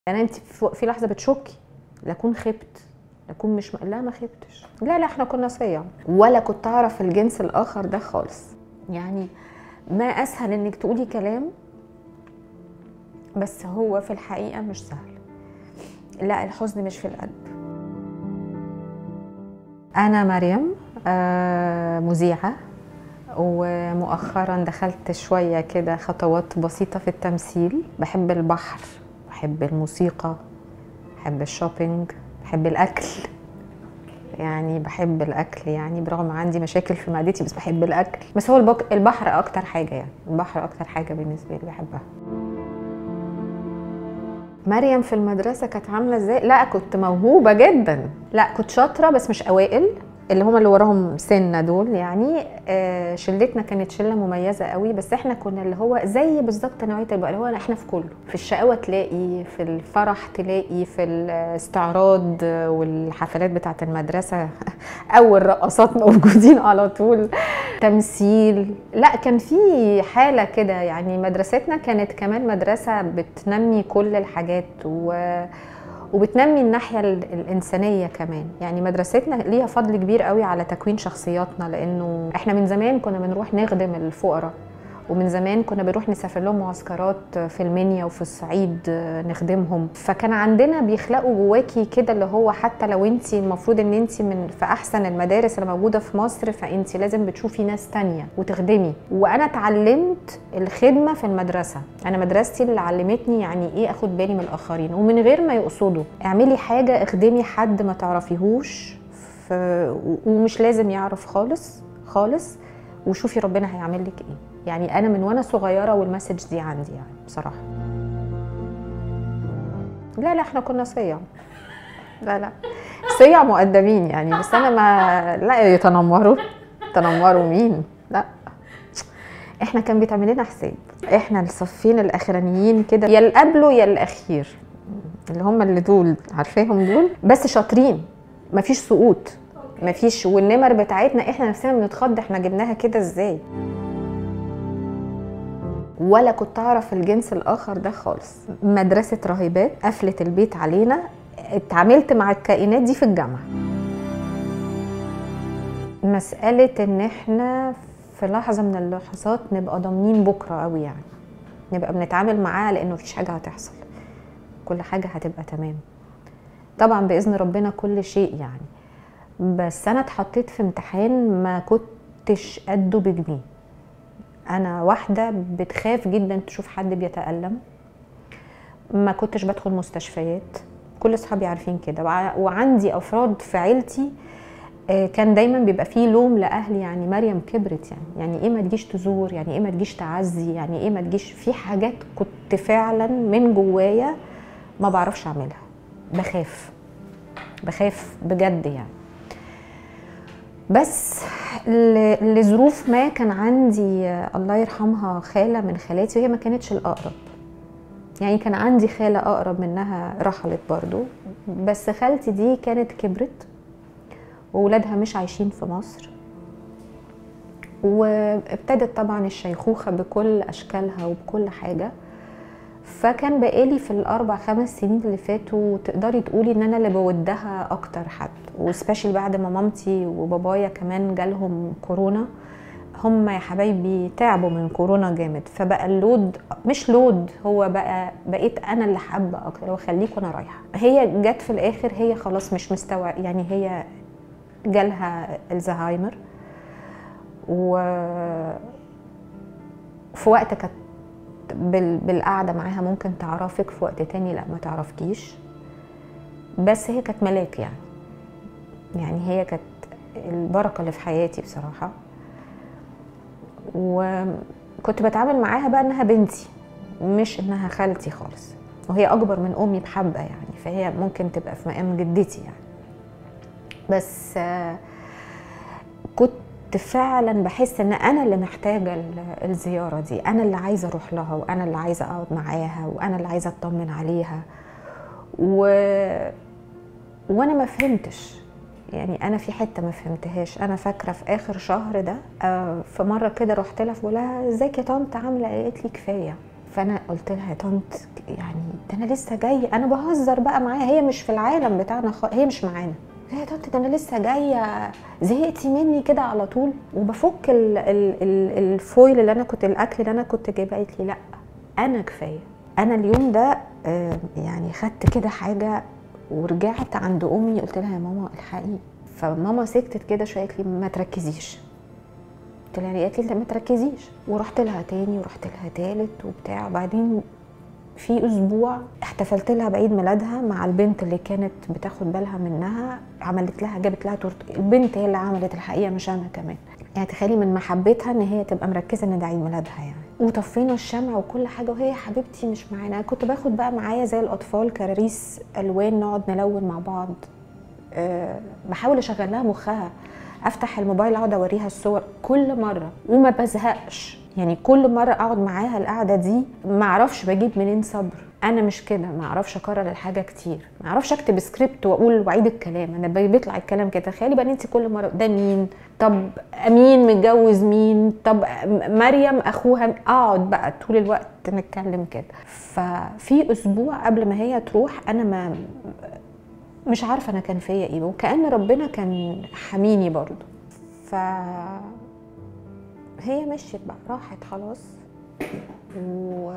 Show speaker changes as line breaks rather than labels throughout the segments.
يعني انت في في لحظه بتشكي لا اكون خبت لا اكون مش م... لا ما خبتش لا لا احنا كنا صيام ولا كنت اعرف الجنس الاخر ده خالص يعني ما اسهل انك تقولي كلام بس هو في الحقيقه مش سهل لا الحزن مش في القلب انا مريم آه، مذيعه ومؤخرا دخلت شويه كده خطوات بسيطه في التمثيل بحب البحر بحب الموسيقى بحب الشوبينج بحب الاكل يعني بحب الاكل يعني برغم عندي مشاكل في معدتي بس بحب الاكل بس هو البك... البحر اكتر حاجه يعني البحر اكتر حاجه بالنسبه لي بحبها مريم في المدرسه كانت عامله ازاي لا كنت موهوبه جدا لا كنت شاطره بس مش اوائل اللي هم اللي وراهم سنه دول يعني آه شلتنا كانت شله مميزه قوي بس احنا كنا اللي هو زي بالظبط نوعيه البقى اللي هو احنا في كله في الشقاوه تلاقي في الفرح تلاقي في الاستعراض والحفلات بتاعه المدرسه اول رقصات موجودين على طول تمثيل لا كان في حاله كده يعني مدرستنا كانت كمان مدرسه بتنمي كل الحاجات و وبتنمي الناحيه ال- الانسانيه كمان يعني مدرستنا ليها فضل كبير قوي على تكوين شخصياتنا لانه احنا من زمان كنا بنروح نخدم الفقراء ومن زمان كنا بنروح نسافر لهم معسكرات في المنيا وفي الصعيد نخدمهم فكان عندنا بيخلقوا جواكي كده اللي هو حتى لو انت المفروض ان انت من في احسن المدارس اللي موجوده في مصر فانت لازم بتشوفي ناس تانية وتخدمي وانا اتعلمت الخدمه في المدرسه انا مدرستي اللي علمتني يعني ايه اخد بالي من الاخرين ومن غير ما يقصدوا اعملي حاجه اخدمي حد ما تعرفيهوش ف... ومش لازم يعرف خالص خالص وشوفي ربنا هيعمل لك ايه يعني انا من وانا صغيره والمسج دي عندي يعني بصراحه لا لا احنا كنا صيام لا لا صيع مؤدبين يعني بس انا ما لا يتنمروا تنمروا مين لا احنا كان بيتعمل لنا حساب احنا الصفين الاخرانيين كده يا اللي قبله يا الاخير اللي هم اللي دول عارفاهم دول بس شاطرين مفيش سقوط مفيش والنمر بتاعتنا احنا نفسنا بنتخض احنا جبناها كده ازاي ولا كنت اعرف الجنس الاخر ده خالص مدرسه راهبات قفلت البيت علينا اتعاملت مع الكائنات دي في الجامعه مساله ان احنا في لحظه من اللحظات نبقى ضامنين بكره قوي يعني نبقى بنتعامل معاها لانه مفيش حاجه هتحصل كل حاجه هتبقى تمام طبعا باذن ربنا كل شيء يعني بس انا اتحطيت في امتحان ما كنتش قده بجنيه انا واحده بتخاف جدا تشوف حد بيتالم ما كنتش بدخل مستشفيات كل اصحابي عارفين كده وع- وعندي افراد في عيلتي آه، كان دايما بيبقى فيه لوم لاهلي يعني مريم كبرت يعني يعني ايه ما تجيش تزور يعني ايه ما تجيش تعزي يعني ايه ما تجيش في حاجات كنت فعلا من جوايا ما بعرفش اعملها بخاف بخاف بجد يعني بس ل- لظروف ما كان عندي آه، الله يرحمها خاله من خالاتي وهي ما كانتش الاقرب يعني كان عندي خاله اقرب منها رحلت برضو بس خالتي دي كانت كبرت وولادها مش عايشين في مصر وابتدت طبعا الشيخوخه بكل اشكالها وبكل حاجه فكان بقالي في الاربع خمس سنين اللي فاتوا تقدري تقولي ان انا اللي بودها اكتر حد وسبيشال بعد ما مامتي وبابايا كمان جالهم كورونا هم يا حبايبي تعبوا من كورونا جامد فبقى اللود مش لود هو بقى بقيت انا اللي حابه اكتر هو خليك وانا رايحه هي جت في الاخر هي خلاص مش مستوعب يعني هي جالها الزهايمر و في وقت كانت بال... بالقعده معاها ممكن تعرفك في وقت تاني لا ما تعرفكيش بس هي كانت ملاك يعني يعني هي كانت البركه اللي في حياتي بصراحه وكنت بتعامل معاها بقى انها بنتي مش انها خالتي خالص وهي اكبر من امي بحبه يعني فهي ممكن تبقى في مقام جدتي يعني بس آه، كنت فعلا بحس ان انا اللي محتاجه ال- الزياره دي انا اللي عايزه اروح لها وانا اللي عايزه اقعد معاها وانا اللي عايزه اطمن عليها و... وانا ما فهمتش يعني انا في حته ما فهمتهاش انا فاكره في اخر شهر ده آه، في مره كده رحت لها بقول لها ازيك يا طنط عامله ايه قالت لي كفايه فانا قلت لها يا طنط يعني ده انا لسه جايه انا بهزر بقى معاها هي مش في العالم بتاعنا خ... هي مش معانا قلت لها يا طنط ده انا لسه جايه زهقتي مني كده على طول وبفك ال... ال... ال... الفويل اللي انا كنت الاكل اللي انا كنت جايبه قالت لي لا انا كفايه انا اليوم ده آه، يعني خدت كده حاجه ورجعت عند امي قلت لها يا ماما الحقيقي فماما سكتت كده شويه قالت لي ما تركزيش قلت لها ليه؟ قالت لي لا ما تركزيش ورحت لها تاني ورحت لها تالت وبتاع وبعدين في اسبوع احتفلت لها بعيد ميلادها مع البنت اللي كانت بتاخد بالها منها عملت لها جابت لها تورته البنت هي اللي عملت الحقيقه مش انا كمان يعني تخيلي من محبتها ان هي تبقى مركزه ان ده عيد ميلادها يعني وطفينا الشمع وكل حاجه وهي حبيبتي مش معانا انا كنت باخد بقى معايا زي الاطفال كراريس الوان نقعد نلون مع بعض أه بحاول اشغل لها مخها افتح الموبايل اقعد اوريها الصور كل مره وما بزهقش يعني كل مره اقعد معاها القعده دي ما اعرفش بجيب منين صبر انا مش كده ما اعرفش اكرر الحاجه كتير ما اعرفش اكتب سكريبت واقول واعيد الكلام انا بيطلع الكلام كده تخيلي بقى انت كل مره ده مين طب امين متجوز مين طب مريم اخوها اقعد بقى طول الوقت نتكلم كده ففي اسبوع قبل ما هي تروح انا ما مش عارفه انا كان فيا ايه وكان ربنا كان حميني برضو ف هي مشيت بقى راحت خلاص و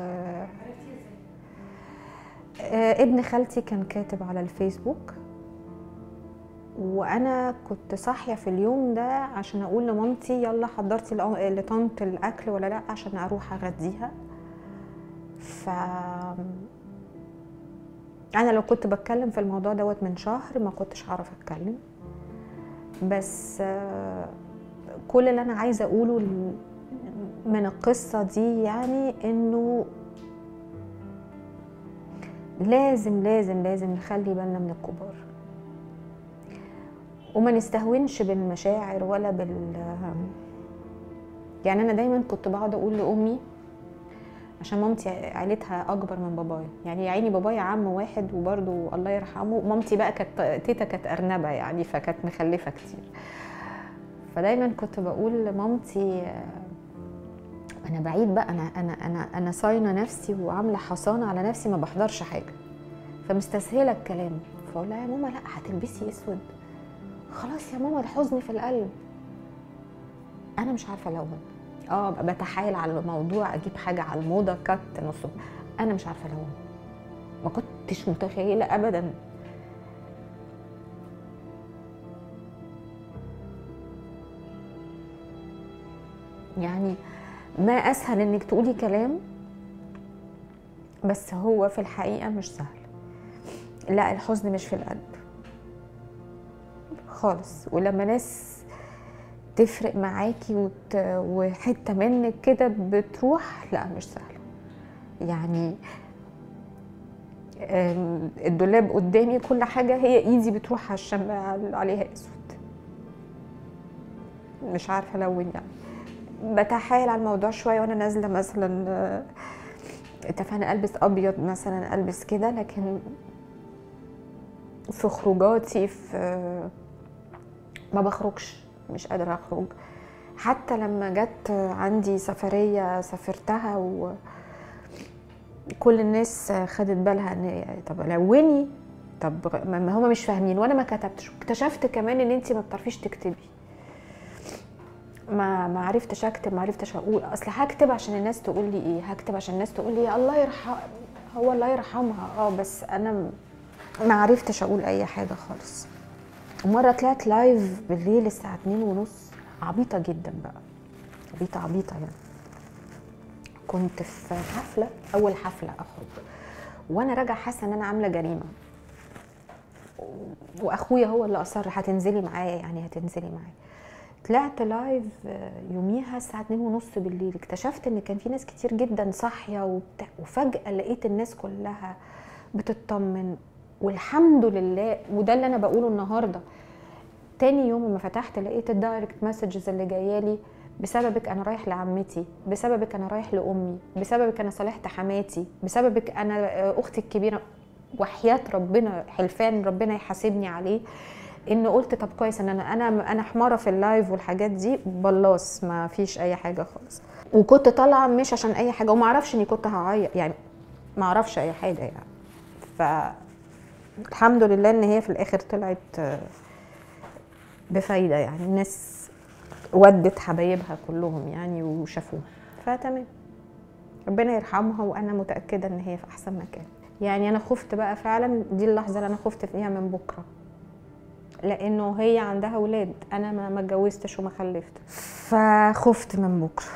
آه، ابن خالتي كان كاتب على الفيسبوك وانا كنت صاحيه في اليوم ده عشان اقول لمامتي يلا حضرتي لأ- لطنط الاكل ولا لا عشان اروح اغديها ف انا لو كنت بتكلم في الموضوع دوت من شهر ما كنتش هعرف اتكلم بس آه، كل اللي انا عايزه اقوله ال- من القصه دي يعني انه لازم لازم لازم نخلي بالنا من الكبار وما نستهونش بالمشاعر ولا بال يعني انا دايما كنت بقعد اقول لامي عشان مامتي عيلتها اكبر من بابايا يعني يا عيني بابايا عم واحد وبرده الله يرحمه مامتي بقى كانت تيتا كانت ارنبه يعني فكانت مخلفه كتير فدايما كنت بقول لمامتي آه، انا بعيد بقى انا انا انا انا صاينه نفسي وعامله حصانه على نفسي ما بحضرش حاجه فمستسهله الكلام فاقول لها يا ماما لا هتلبسي اسود خلاص يا ماما الحزن في القلب انا مش عارفه الون اه أبقى بتحايل على الموضوع اجيب حاجه على الموضه كات نص انا مش عارفه الون ما كنتش متخيله ابدا يعني ما اسهل انك تقولي كلام بس هو في الحقيقه مش سهل لا الحزن مش في القلب خالص ولما ناس تفرق معاكي وت... وحته منك كده بتروح لا مش سهله يعني أم، الدولاب قدامي كل حاجه هي ايدي بتروح على الشمع عليها اسود مش عارفه الون يعني بتحايل على الموضوع شويه وانا نازله مثلا آه، اتفقنا البس ابيض مثلا البس كده لكن في خروجاتي في ما بخرجش مش قادره اخرج حتى لما جت عندي سفريه سافرتها وكل الناس خدت بالها ان طب لوني طب ما هما مش فاهمين وانا ما كتبتش اكتشفت كمان ان انت ما بتعرفيش تكتبي ما ما عرفتش اكتب ما عرفتش اقول اصل هكتب عشان الناس تقول لي ايه هكتب عشان الناس تقول لي الله يرحم هو الله يرحمها اه بس انا م- ما عرفتش اقول اي حاجه خالص مره طلعت لايف بالليل الساعه 2 ونص عبيطه جدا بقى عبيطه عبيطه يعني كنت في حفله اول حفله اخرج وانا راجعه حاسه ان انا عامله جريمه واخويا هو اللي اصر هتنزلي معايا يعني هتنزلي معايا طلعت لايف آه، يوميها الساعة 2 ونص بالليل اكتشفت ان كان في ناس كتير جدا صاحية وبتاع وفجأة لقيت الناس كلها بتطمن والحمد لله وده اللي انا بقوله النهارده تاني يوم لما فتحت لقيت الدايركت مسجز اللي جايالي بسببك انا رايح لعمتي بسببك انا رايح لامي بسببك انا صالحت حماتي بسببك انا آه، اختي الكبيره وحياه ربنا حلفان ربنا يحاسبني عليه ان قلت طب كويس ان انا انا انا حماره في اللايف والحاجات دي بلاص ما فيش اي حاجه خالص وكنت طالعه مش عشان اي حاجه وما اعرفش اني كنت هعيط يعني ما اعرفش اي حاجه يعني ف الحمد لله ان هي في الاخر طلعت آه، بفايده يعني الناس ودت حبايبها كلهم يعني وشافوها فتمام ربنا يرحمها وانا متاكده ان هي في احسن مكان يعني انا خفت بقى فعلا دي اللحظه اللي انا خفت فيها من بكره لانه هي عندها ولاد انا ما ما اتجوزتش وما خلفت فخفت من بكره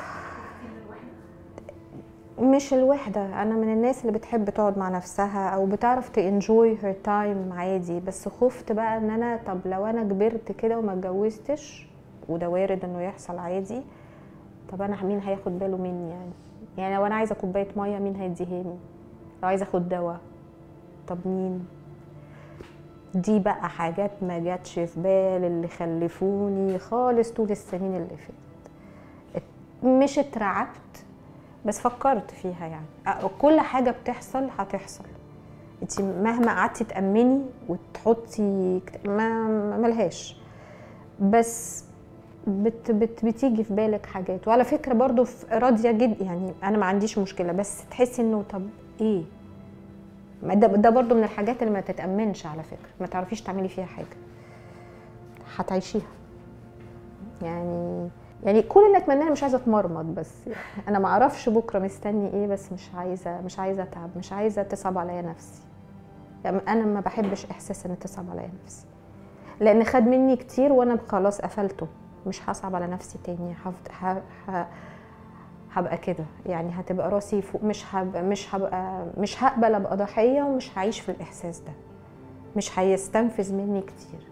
مش الوحدة أنا من الناس اللي بتحب تقعد مع نفسها أو بتعرف تنجوي هير تايم عادي بس خفت بقى إن أنا طب لو أنا كبرت كده وما اتجوزتش وده وارد إنه يحصل عادي طب أنا مين هياخد باله مني يعني يعني لو أنا عايزة كوباية مية مين هيديهاني لو عايزة أخد دواء طب مين دي بقى حاجات ما جاتش في بال اللي خلفوني خالص طول السنين اللي فاتت مش اترعبت بس فكرت فيها يعني أ- كل حاجة بتحصل هتحصل انت مهما قعدتي تأمني وتحطي كت- ما ملهاش بس بت بت بتيجي في بالك حاجات وعلى فكرة برضو في- راضية جدا يعني أنا ما عنديش مشكلة بس تحسي إنه طب إيه ما ده, ده برضو من الحاجات اللي ما تتأمنش على فكرة ما تعرفيش تعملي فيها حاجة هتعيشيها يعني يعني كل اللي اتمناه مش عايزه اتمرمط بس يعني انا ما اعرفش بكره مستني ايه بس مش عايزه مش عايزه اتعب مش عايزه تصعب عليا نفسي يعني انا ما بحبش احساس ان تصعب عليا نفسي لان خد مني كتير وانا خلاص قفلته مش هصعب على نفسي تاني هفض- ه... ه... هبقى كده يعني هتبقى راسي فوق مش هبقى مش هبقى مش هقبل ابقى ضحيه ومش هعيش في الاحساس ده مش هيستنفذ مني كتير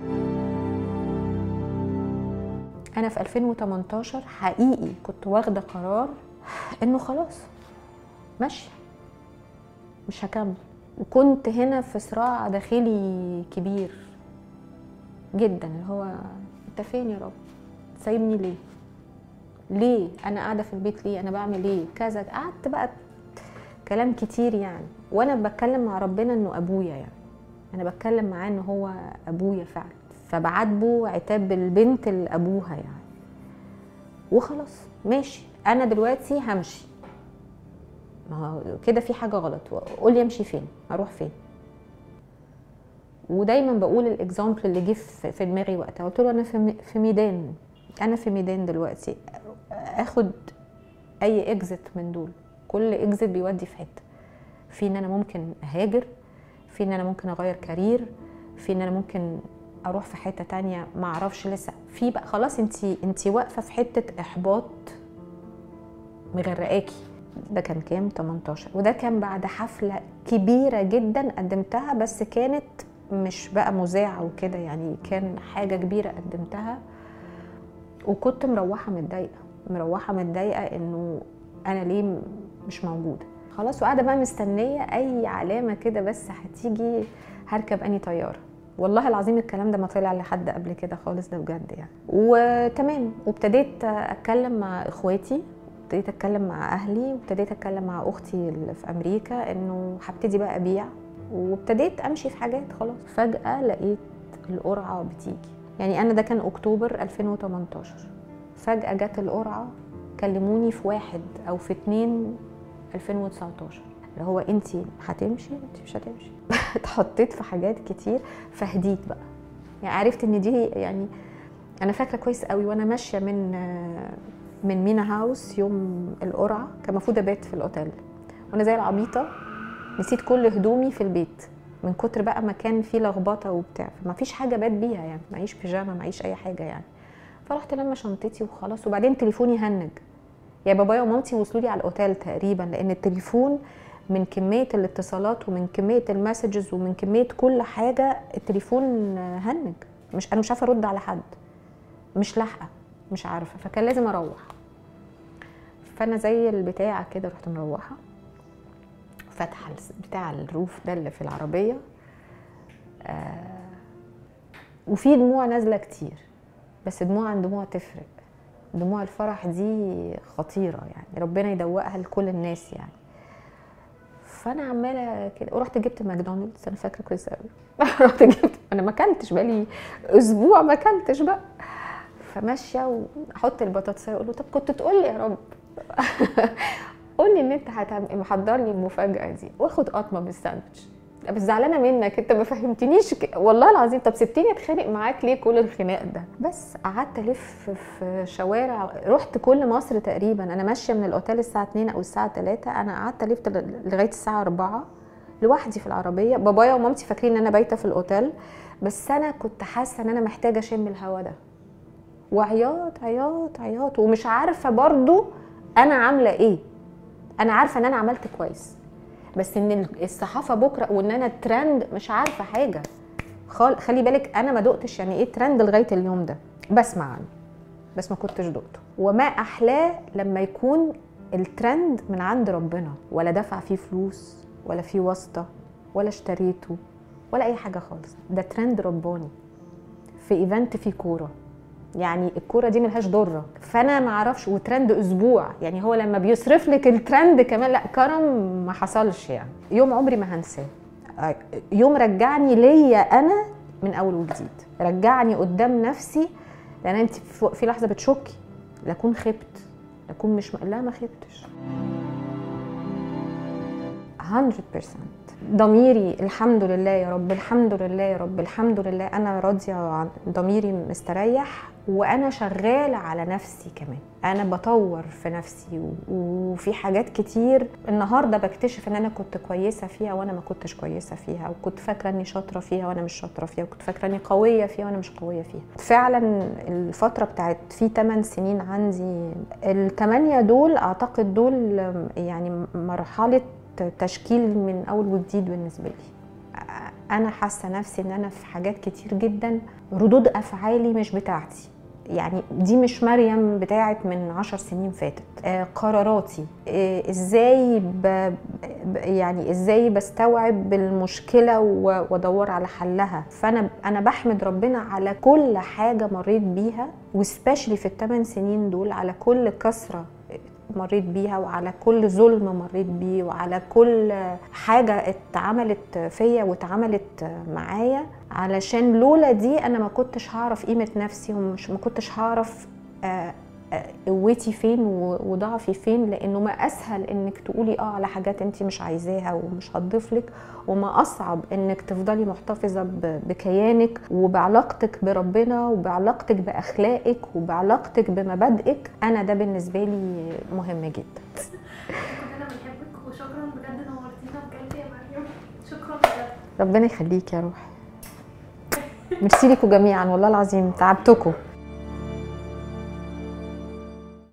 انا في 2018 حقيقي كنت واخده قرار انه خلاص ماشيه مش هكمل وكنت هنا في صراع داخلي كبير جدا اللي هو انت فين يا رب سايبني ليه ليه انا قاعده في البيت ليه انا بعمل ايه كذا قعدت بقى كلام كتير يعني وانا بتكلم مع ربنا انه ابويا يعني انا بتكلم معاه ان هو ابويا فعلا فبعاتبه عتاب البنت لابوها يعني وخلاص ماشي انا دلوقتي همشي ما هو كده في حاجه غلط قول لي امشي فين اروح فين ودايما بقول الاكزامبل اللي جه في في دماغي وقتها قلت له انا في م- في ميدان انا في ميدان دلوقتي اخد اي اكزت من دول كل اكزت بيودي في حته في ان انا ممكن اهاجر في ان انا ممكن اغير كارير في ان انا ممكن اروح في حته تانية ما اعرفش لسه في بقى خلاص انت انت واقفه في حته احباط مغرقاكي ده كان كام 18 وده كان بعد حفله كبيره جدا قدمتها بس كانت مش بقى مذاعه وكده يعني كان حاجه كبيره قدمتها وكنت مروحه متضايقه مروحه متضايقه انه انا ليه م- مش موجوده خلاص وقاعده بقى مستنيه اي علامه كده بس هتيجي هركب اني طياره والله العظيم الكلام ده ما طلع لحد قبل كده خالص ده بجد يعني وتمام وابتديت اتكلم مع اخواتي ابتديت اتكلم مع اهلي وابتديت اتكلم مع اختي اللي في امريكا انه هبتدي بقى ابيع وابتديت امشي في حاجات خلاص فجاه لقيت القرعه بتيجي يعني انا ده كان اكتوبر 2018 فجاه جت القرعه كلموني في واحد او في اتنين 2019 اللي هو انت هتمشي انت مش هتمشي اتحطيت في حاجات كتير فهديت بقى يعني عرفت ان دي يعني انا فاكره كويس قوي وانا ماشيه من من مينا هاوس يوم القرعه كان المفروض ابات في الاوتيل وانا زي العبيطه نسيت كل هدومي في البيت من كتر بقى ما كان فيه لخبطه وبتاع فما فيش حاجه بات بيها يعني معيش بيجامه معيش اي حاجه يعني فرحت لما شنطتي وخلاص وبعدين تليفوني هنج يا بابايا ومامتي وصلوا لي على الاوتيل تقريبا لان التليفون من كميه الاتصالات ومن كميه المسجز ومن كميه كل حاجه التليفون هنج مش انا مش عارفه ارد على حد مش لاحقه مش عارفه فكان لازم اروح فانا زي البتاع كده رحت مروحه فاتحه بتاع الروف ده اللي في العربيه آه وفي دموع نازله كتير بس دموع عن دموع تفرق دموع الفرح دي خطيره يعني ربنا يدوقها لكل الناس يعني فانا عماله كده ورحت جبت ماكدونالدز انا فاكره كويس قوي رحت جبت انا ما اكلتش بقالي اسبوع ما اكلتش بقى فماشيه واحط البطاطسايه اقول له طب كنت تقول لي يا رب قول لي ان انت هتعمل محضر لي المفاجاه دي واخد قطمه بالساندوتش بس زعلانه منك انت ما فهمتنيش ك... والله العظيم طب سبتني اتخانق معاك ليه كل الخناق ده بس قعدت الف في شوارع رحت كل مصر تقريبا انا ماشيه من الاوتيل الساعه 2 او الساعه 3 انا قعدت الف لغايه الساعه 4 لوحدي في العربيه بابايا ومامتي فاكرين ان انا بايته في الاوتيل بس انا كنت حاسه ان انا محتاجه اشم الهوا ده وعياط عياط عياط ومش عارفه برضو انا عامله ايه انا عارفه ان انا عملت كويس بس ان الصحافه بكره وان انا ترند مش عارفه حاجه خال خلي بالك انا ما دقتش يعني ايه ترند لغايه اليوم ده بسمع عنه بس ما كنتش دقته وما احلاه لما يكون الترند من عند ربنا ولا دفع فيه فلوس ولا فيه واسطه ولا اشتريته ولا اي حاجه خالص ده ترند رباني في ايفنت فيه كوره يعني الكوره دي ملهاش ضره فانا ما اعرفش وترند اسبوع يعني هو لما بيصرف لك الترند كمان لا كرم ما حصلش يعني يوم عمري ما هنساه يوم رجعني ليا انا من اول وجديد رجعني قدام نفسي لان انت في لحظه بتشكي لا اكون خبت لا اكون مش م... لا ما خبتش 100% ضميري الحمد لله يا رب الحمد لله يا رب الحمد لله انا راضيه عن ضميري مستريح وانا شغاله على نفسي كمان انا بطور في نفسي وفي حاجات كتير النهارده بكتشف ان انا كنت كويسه فيها وانا ما كنتش كويسه فيها وكنت فاكره اني شاطره فيها وانا مش شاطره فيها وكنت فاكره اني قويه فيها وانا مش قويه فيها فعلا الفتره بتاعت في 8 سنين عندي الثمانيه دول اعتقد دول يعني مرحله تشكيل من اول وجديد بالنسبه لي انا حاسه نفسي ان انا في حاجات كتير جدا ردود افعالي مش بتاعتي يعني دي مش مريم بتاعت من عشر سنين فاتت آه قراراتي آه ازاي ب يعني ازاي بستوعب المشكله وادور على حلها فانا انا بحمد ربنا على كل حاجه مريت بيها وسبيشلي في الثمان سنين دول على كل كسره مريت بيها وعلى كل ظلم مريت بيه وعلى كل حاجة اتعملت فيا واتعملت معايا علشان لولا دي أنا ما كنتش هعرف قيمة نفسي ومش ما كنتش هعرف قوتي فين وضعفي فين لانه ما اسهل انك تقولي اه على حاجات انت مش عايزاها ومش هتضيف لك وما اصعب انك تفضلي محتفظه بكيانك وبعلاقتك بربنا وبعلاقتك باخلاقك وبعلاقتك بمبادئك انا ده بالنسبه لي مهم جدا
كلنا بنحبك وشكرا بجد نورتينا بجد يا مريم شكرا بجد
ربنا يخليك يا روحي ميرسي لكم جميعا والله العظيم تعبتكم